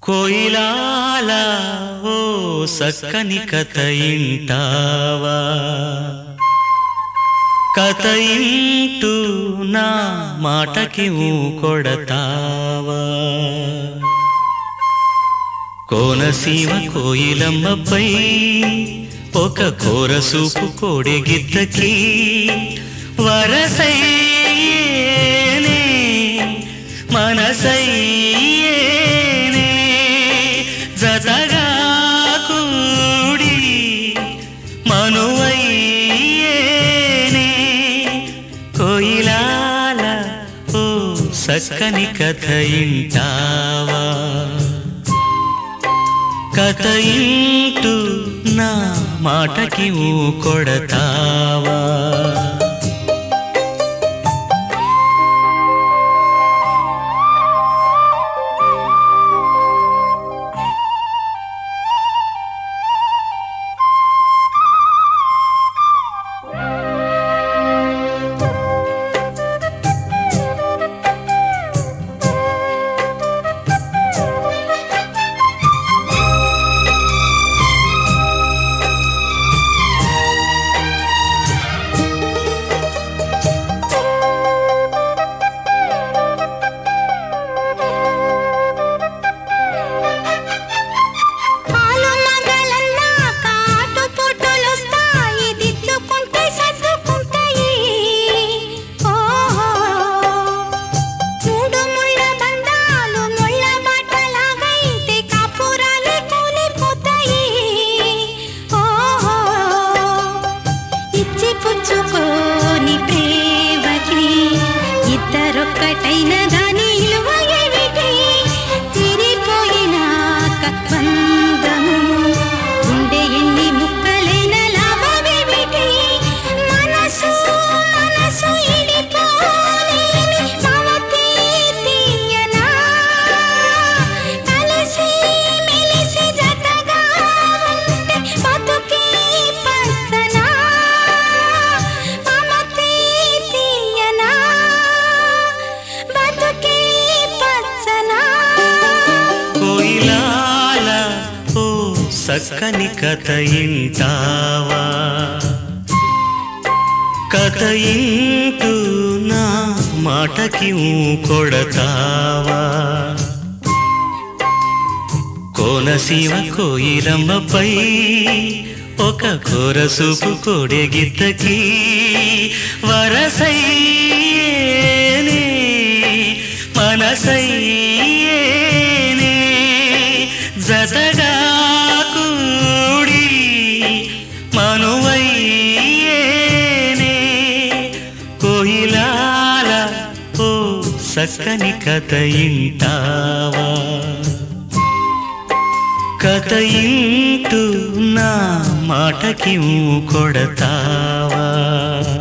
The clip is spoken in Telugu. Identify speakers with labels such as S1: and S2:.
S1: కోయిలాల ఓ సక్కని కథ ఇంటావా కథ ఇంటూ నా మాటకి ఊ కొడతావా కోనసీమ కోయిలమ్మపై ఒక కోర సూపు కోడెగిద్దకి వరసయ్యేనే మనసయ్యేనే జతగా కూడి మనువయ్యేనే కోయిలాల ఓ సక్కని కథ ఇంటావా కథ ఇంటూ నా మాటకి ఊ కొడతావా
S2: పాలు మగలన్నా కాటు పుట్టులొస్తాయి దిద్దుకుంటే సర్దుకుంటాయి ఓహో మూడు ముళ్ళ బంధాలు ముళ్ళ బాటలాగైతే కాపురాలే కూలిపోతాయి ఓహో ఇచ్చి పుచ్చుకోని ప్రేమకి ఇద్దరొక్కటైన దాని ఇలువ ఏమిటి తిరిగిపోయినాక బంధము ఉండే ఎన్ని ముక్కలైన లాభమేమిటి మనసు మనసు ఇడిపోలేని మమతే తీయనా కలిసి మెలిసి జతగా ఉంటే బతుకే పచ్చనా మమతే తీయనా బతుకే పచ్చనా
S1: కోయిలాల ఓ సక్కని కథ ఇంటావా కథ ఇంటూ నా మాటకి ఊ కొడతావా కోనసీమ కోయిలమ్మపై ఒక కోర సూపు కోడెగిద్దకి వరసయ్యేనే మనసయ్యేనే జతగా కూడి మనువయ్యేనే కోయిలాల ఓ సక్కని కథ ఇంటావా కథ ఇంటూ నా మాటకి ఊ కొడతావా